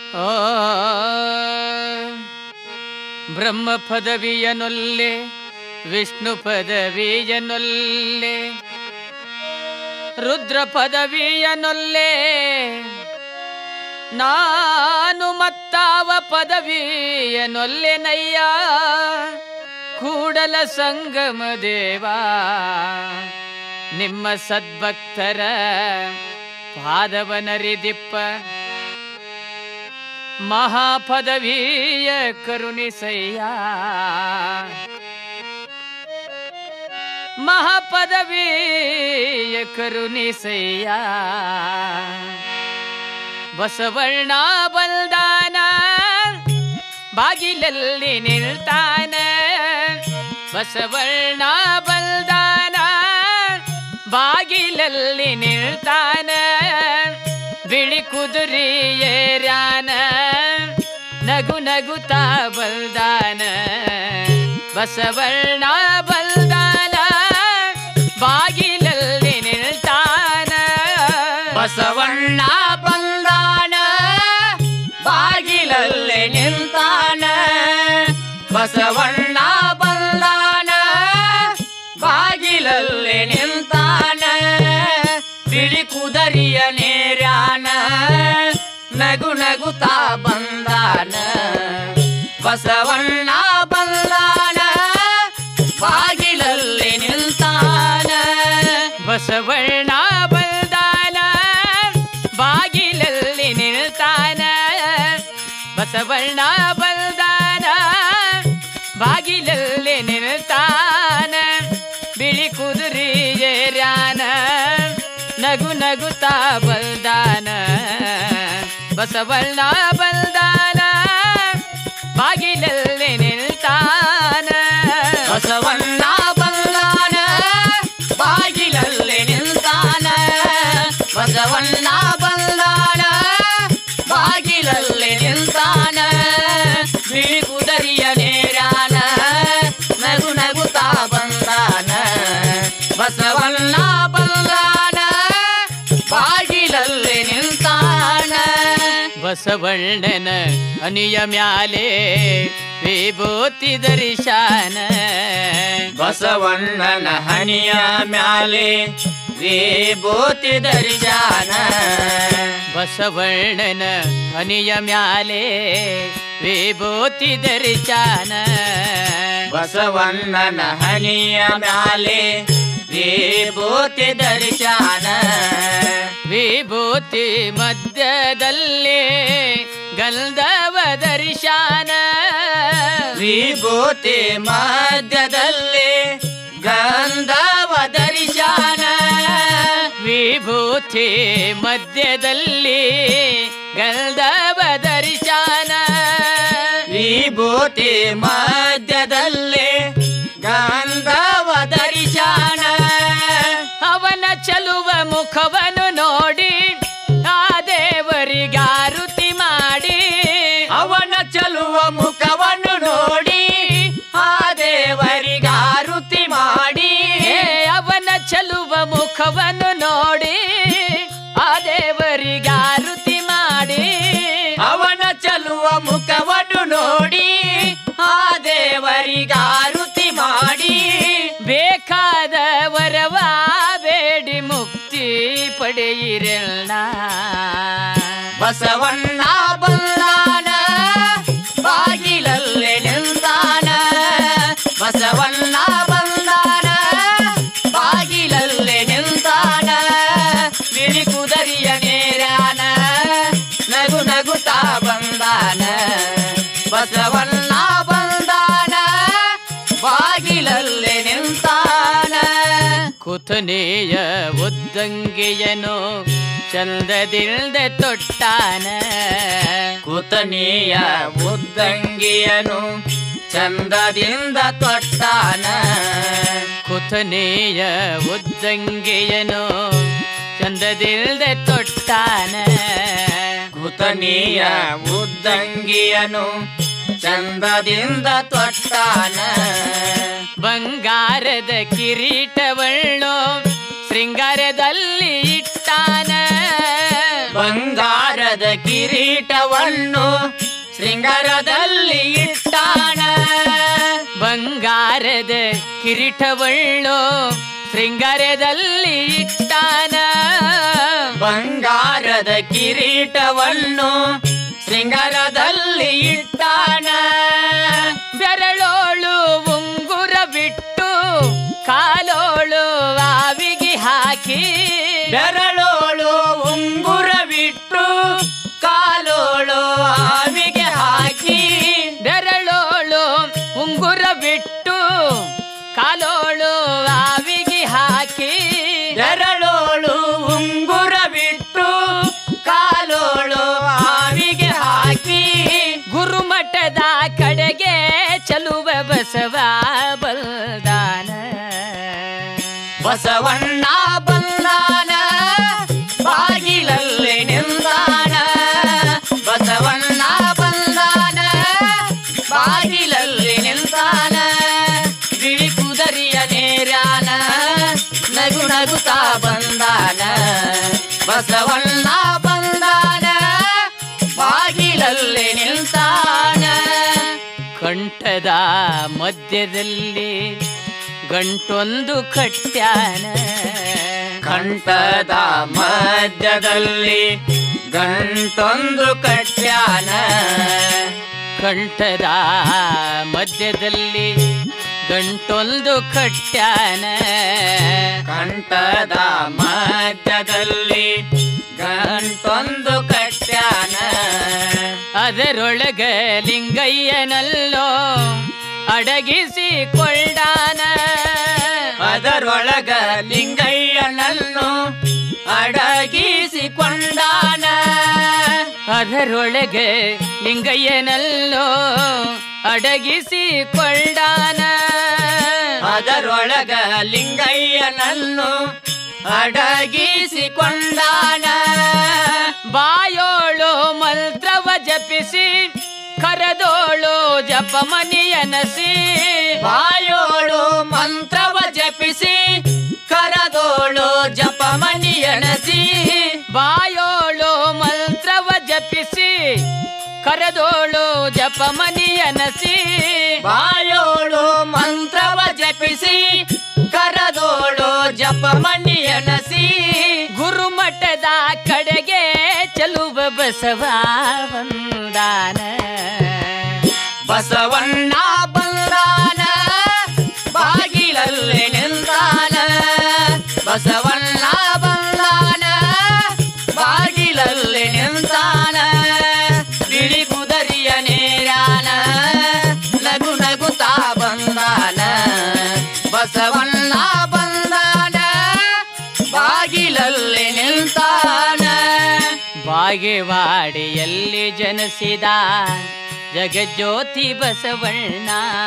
ಆ ಬ್ರಹ್ಮ ಪದವಿಯನೊಲ್ಲೆ ವಿಷ್ಣು ಪದವಿಯನೊಲ್ಲೆ ರುದ್ರ ಪದವಿಯನೊಲ್ಲೆ ನಾನು ಮತ್ತಾವ ಪದವಿಯನೊಲ್ಲೆನಯ್ಯ ಕೂಡಲ ಸಂಗಮ ದೇವಾ ನಿಮ್ಮ ಸದ್ಭಕ್ತರ ಪಾದವನರಿದಿಪ್ಪ ಮಹಾಪದವಿಯ ಕರುಣಿಸಯ್ಯ ಮಹಾಪದವಿಯ ಕರುಣಿಸಯ್ಯ ಬಸವಣ್ಣ ಬಲ್ದಾನ ಬಾಗಿಲಲ್ಲಿ ನಿಲ್ತಾನ ಬಸವಣ್ಣ ಬಲ್ದಾನ ಬಾಗಿಲಲ್ಲಿ ನಿಲ್ತಾನ ಬಿಳಿ ಕುದುರೆ ಏರ್ಯಾನ ನಗು ನಗುತ್ತಾ ಬಲ್ದಾನ ಬಸವಣ್ಣ ಬಲ್ದಾನ ಬಾಗಿಲಲ್ಲಿ ನಿಲ್ತಾನ ಬಸವಣ್ಣ ಬಂದಾನ ಬಾಗಿಲಲ್ಲಿ ನಿಂತಾನ ಬಸವಣ್ಣ ಬಂದಾನ ಬಾಗಿಲಲ್ಲಿ ನಿಂತಾನ ಬಿಳಿ ಕುದರಿಯ ನೇರ್ಯಾನ ನಗು ನಗುತ್ತಾ ಬಂದಾನ ಬಸವಣ್ಣ ಬಂದಾನ ಬಾಗಿಲಲ್ಲಿ ನಿಲ್ತಾನ ಬಸವಣ್ಣ ಬಲ್ದಾನ ಬಾಗಿಲಲ್ಲಿ ನಿಲ್ತಾನ ಬಸವಣ್ಣ ಬಲ್ದಾನ ಬಾಗಿಲಲ್ಲಿ ನಿಲ್ತಾನ ಬಿಳಿ ಕುದುರೆ ಏರ್ಯಾನ ನಗು ನಗುತ್ತಾ ಬಲ್ದಾನ ಬಸವಣ್ಣ ಬಲ್ದಾನ ಬಾಗಿಲಲ್ಲಿ ನಿಲ್ತಾನ ಬಸವಣ್ಣ ಬಂದಾನ ಬಾಗಿಲಲ್ಲಿ ನಿಲ್ತಾನ ಬಸವಣ್ಣ ಬಂದಾನ ಬಾಗಿಲಲ್ಲಿ ನಿಲ್ತಾನ ಬಿಳಿ ಕುದರಿಯ ನೇರಾನ ನಗು ನಗುತ್ತಾ ಬಂದಾನ ಬಸವಣ್ಣ ಬಂದಾನ ಬಾಗಿಲಲ್ಲಿ ನಿಲ್ತಾನ ಬಸವಣ್ಣನ ಅನಿಯ ಮ್ಯಾಲೆ ವಿಭೂತಿ ದರ್ಶನ ಬಸವಣ್ಣನ ಹನಿಯ ಮ್ಯಾಲೆ ವಿಭೂತಿ ದರ್ಶನ ಬಸವಣ್ಣನ ಅನಿಯ ಮ್ಯಾಲೆ ವಿಭೂತಿ ದರ್ಶನ ಬಸವಣ್ಣನ ಹನಿಯ ಮ್ಯಾಲೆ ವಿಭೂತಿ ದರ್ಶನ ವಿಭೂತಿ ಮಧ್ಯದಲ್ಲಿ ಗಂಧವ ದರ್ಶನ ವಿಭೂತಿ ಮಧ್ಯದಲ್ಲಿ ಗಂಧವ ದರ್ಶನ ವಿಭೂತಿ ಮಧ್ಯದಲ್ಲಿ ಗಂಧವ ದರ್ಶನ ವಿಭೂತಿ ಮಧ್ಯದಲ್ಲಿ ಗಂಧವ ದರ್ಶನ ಅವನ ಚಲುವ ಮುಖವನ್ನು ನೋಡಿ ಆ ದೇವರಿಗಾರುತಿ ಮಾಡಿ ಅವನ ಚಲುವ ಮುಖವನ್ನು ನೋಡಿ ಆ ದೇವರಿಗಾರುತಿ ಮಾಡಿ ಏ ಅವನ ಚಲುವ ಮುಖವನ್ನು ನೋಡಿ ಆ ದೇವರಿಗಾರುತಿ ಮಾಡಿ ಅವನ ಚಲುವ ಮುಖವನ್ನು ನೋಡಿ ಆ ದೇವರಿಗಾರುತಿ ಮಾಡಿ ಬೇಕಾದ ವರವ ಬೇಡಿ ಮುಕ್ತಿ ಪಡೆಯಿರಲ್ಲ ಬಸವಣ್ಣ ಬಂದಾನ ಬಾಗಿಲಲ್ಲಿ ನಿಂತಾನ ಬಸವಣ್ಣ ಬಂದಾನ ಬಾಗಿಲಲ್ಲಿ ನಿಂತಾನ ಬಿಳಿ ಕುದರಿಯ ನೇರಾನ ನಗು ನಗುತ್ತಾ ಬಂದಾನ ಬಸವಣ್ಣ ಬಂದಾನ ಬಾಗಿಲಲ್ಲಿ ನಿಂತಾನ ಕುತನೆಯ ಉದ್ದಂಗೆಯನು ಚಂದದಿಲ್ದ ತೊಟ್ಟಾನ ಕುತನಿಯ ಉದ್ದಂಗಿಯನು ಚಂದದಿಂದ ತೊಟ್ಟಾನ ಕುತನೆಯ ಉದ್ದಂಗೆಯನು ಚಂದದಿಲ್ದ ತೊಟ್ಟಾನ ಕುತನಿಯ ಉದ್ದಂಗಿಯನು ಚಂದದಿಂದ ತೊಟ್ಟಾನ ಬಂಗಾರದ ಕಿರೀಟವನ್ನು ಶೃಂಗಾರದಲ್ಲಿ ಇಟ್ಟಾನ ಬಂಗಾರದ ಕಿರೀಟವನ್ನು ಶೃಂಗಾರದಲ್ಲಿ ಇಟ್ಟಾನ ಬಂಗಾರದ ಕಿರೀಟವಳ್ಳೋ ಶೃಂಗಾರದಲ್ಲಿ ಇಟ್ಟಾನ ಬಂಗಾರದ ಕಿರೀಟವನ್ನು ಶೃಂಗಾರದಲ್ಲಿ ಇಟ್ಟಾನ ಬೆರಳೋಳು ಉಂಗುರ ಬಿಟ್ಟು ಕಾಲೋಳು ಆವಿಗೆ ಹಾಕಿ ಬೆರಳೋಳು ಉಂಗುರವಿಟ್ಟು ಕಾಲೋಳು ಆವಿಗೆ ಹಾಕಿ ಬೆರಳೋಳು ಉಂಗುರ ಬಿಟ್ಟು ಕಾಲೋಳು ಆವಿಗೆ ಹಾಕಿ ಬೆರಳೋಳು ಉಂಗುರವಿಟ್ಟು ಕಾಲೋಳು ಆವಿಗೆ ಹಾಕಿ ಗುರುಮಠದ ಕಡೆಗೆ ಚಲುವ ಬಸವ ಬಲ್ದಾನ ಬಸವಣ್ಣ ಬಂದಾನ ಬಾಗಿಲಲ್ಲಿ ನಿಂದಾನ ಬಸವಣ್ಣ ಬಂದಾನ ಬಾಗಿಲಲ್ಲಿ ನಿಂತಾನ ಬಿಳಿ ಕುದರಿಯ ನೇರಾನ ನಗು ನಗುತ್ತಾ ಬಂದಾನ ಬಸವಣ್ಣ ಬಂದಾನ ಬಾಗಿಲಲ್ಲಿ ನಿಲ್ತಾನ ಕಂಠದ ಮಧ್ಯದಲ್ಲಿ ಗಂಟೊಂದು ಕಟ್ಟ್ಯಾನ ಕಂಠದ ಮಧ್ಯದಲ್ಲಿ ಗಂಟೊಂದು ಕಟ್ಯಾನ ಕಂಠದ ಮಧ್ಯದಲ್ಲಿ ಗಂಟೊಂದು ಕಟ್ಟ್ಯಾನ ಕಂಠದ ಮಧ್ಯದಲ್ಲಿ ಗಂಟೊಂದು ಕಟ್ಯಾನ ಅದರೊಳಗ ಲಿಂಗಯ್ಯನಲ್ಲೋ ಅಡಗಿಸಿಕೊಳ್ಳಾನ ಅದರೊಳಗ ಲಿಂಗಯ್ಯನನ್ನು ಅಡಗಿಸಿಕೊಂಡಾನ ಅದರೊಳಗೆ ಲಿಂಗಯ್ಯನಲ್ಲೋ ಅಡಗಿಸಿಕೊಳ್ಳಾನ ಅದರೊಳಗ ಲಿಂಗಯ್ಯನನ್ನು ಅಡಗಿಸಿಕೊಂಡಾನ ಬಾಯೋಳು ಮಂತ್ರವ ಜಪಿಸಿ ಕರದೋಳು ಜಪಮನಿಯನಸಿ ಬಾಯೋಳು ಮಂತ್ರವ ಜಪಿಸಿ ಕರದೋಳು ಜಪಮನಿ ಎಣಸಿ ಬಾಯೋಳು ಮಂತ್ರವ ಜಪಿಸಿ ಕರದೋಳು ಜಪಮನಿಯನಸಿ ಬಾಯೋಳು ಮಂತ್ರವ ಜಪಿಸಿ ಕರದೋಳು ಜಪಮನಿ ಎಣಸಿ ಗುರುಮಠದ ಕಡೆಗೆ ಚಲುವ ಬಸವ ವಂದಾನ ಬಸವಣ್ಣ ಬಂದಾನ ಬಾಗಿಲಲ್ಲಿ ನಿಂತಾನ ಬಸವಣ್ಣ ಬಂದಾನ ಬಾಗಿಲಲ್ಲಿ ನಿಂತಾನ ಬಿಳಿ ಕುದರಿಯ ನೇರಾನ ನಗು ನಗುತ್ತಾ ಬಂದಾನ ಬಸವಣ್ಣ ಬಂದಾನ ಬಾಗಿಲಲ್ಲಿ ನಿಲ್ತಾನ ಬಾಗೇವಾಡಿಯಲ್ಲಿ ಜನಿಸಿದ ಜಗಜ್ಯೋತಿ ಬಸವಣ್ಣ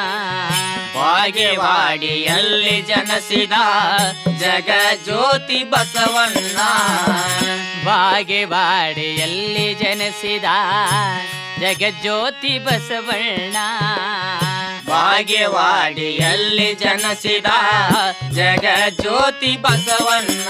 ಬಾಗೇವಾಡಿಯಲ್ಲಿ ಜನಸಿದ ಜಗ ಜ್ಯೋತಿ ಬಸವಣ್ಣ ಬಾಗೇವಾಡಿಯಲ್ಲಿ ಜನಿಸಿದ ಜಗಜ್ಯೋತಿ ಬಸವಣ್ಣ ಬಾಗೇವಾಡಿಯಲ್ಲಿ ಜನಸಿದ ಜಗ ಜ್ಯೋತಿ ಬಸವಣ್ಣ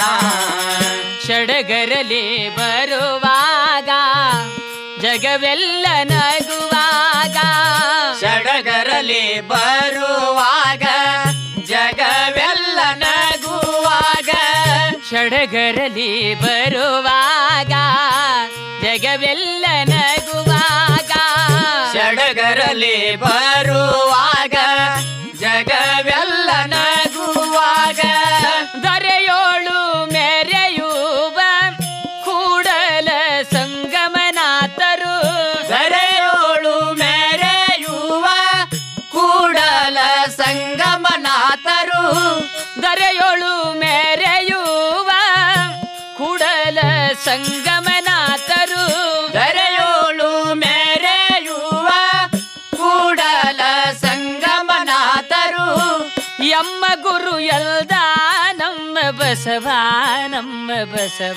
ಷಡಗರಲಿ ಬರುವಾಗ ಜಗವೆಲ್ಲ ನಗುವಾಗ ಸಡಗರಲಿ ಬರುವಾಗ ಜಗವೆಲ್ಲ ನಗುವಾಗ ಷಡಗರಲಿ ಬರುವಾಗ ಜಗವೆಲ್ಲ ನಗುವಾಗ ಸಡಗರಲಿ ಬರುವಾಗ ಜಗವೆಲ್ಲ ನಗುವಾಗ ದರೆಯೋಳು ಮೆರೆಯುವ ಕೂಡಲ ಸಂಗಮನಾಥರು ದರೆಯೋಳು ಮೆರೆಯುವ ಕೂಡಲ ಸಂಗಮನಾಥರು ದರೆಯೋಳು ಮೆರೆಯುವ ಕೂಡಲ ಸಂಗಮನಾಥರು ದರೆಯೋಳು ಮೆರೆಯುವ ಕೂಡಲ ಸಂಗಮನಾಥರು ಎಮ್ಮ ಗುರು ಎಲ್ದ ನಮ್ಮ ಬಸವ ನಮ್ಮ ಬಸವ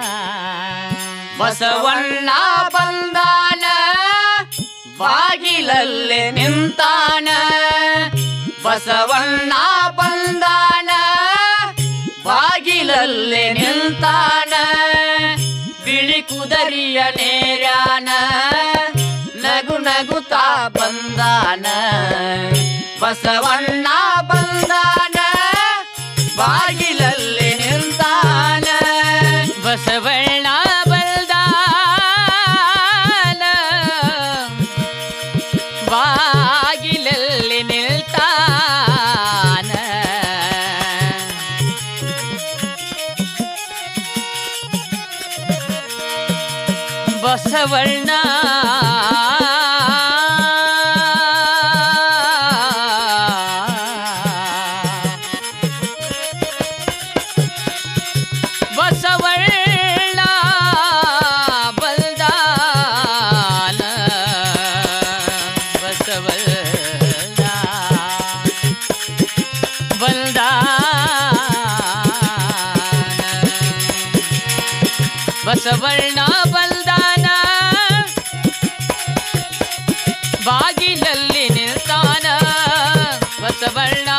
ಬಸವಣ್ಣ ಬಂದಾನ ಬಾಗಿಲಲ್ಲಿ ನಿಂತಾನ ಬಸವಣ್ಣ ಬಂದಾನ ಬಾಗಿಲಲ್ಲಿ ನಿಂತಾನ ಬಿಳಿ ಕುದ ದಾರಿಯ ನೇರ್ಯಾನ ನಗು ನಗುತ್ತಾ ಬಂದಾನ ಬಸವಣ್ಣ ಬಂದಾನ ಬಾಗಿಲಲ್ಲಿ ನಿಂತಾನ ಬಸವಣ್ಣ ಬಲ್ದಾನ ಬಾಗಿಲಲ್ಲಿ ನಿಲ್ತಾನ ಬಸವಣ್ಣ ಬಸವಣ್ಣ ಬಲ್ದಾನ ಬಸವಣ್ಣ ಬಲ್ದಾನ ಬಸವಣ್ಣ ಬಲ್ದಾನ ಬಾಗಿಲಲ್ಲಿ ನಿಲ್ತಾನ ಬಸವಣ್ಣ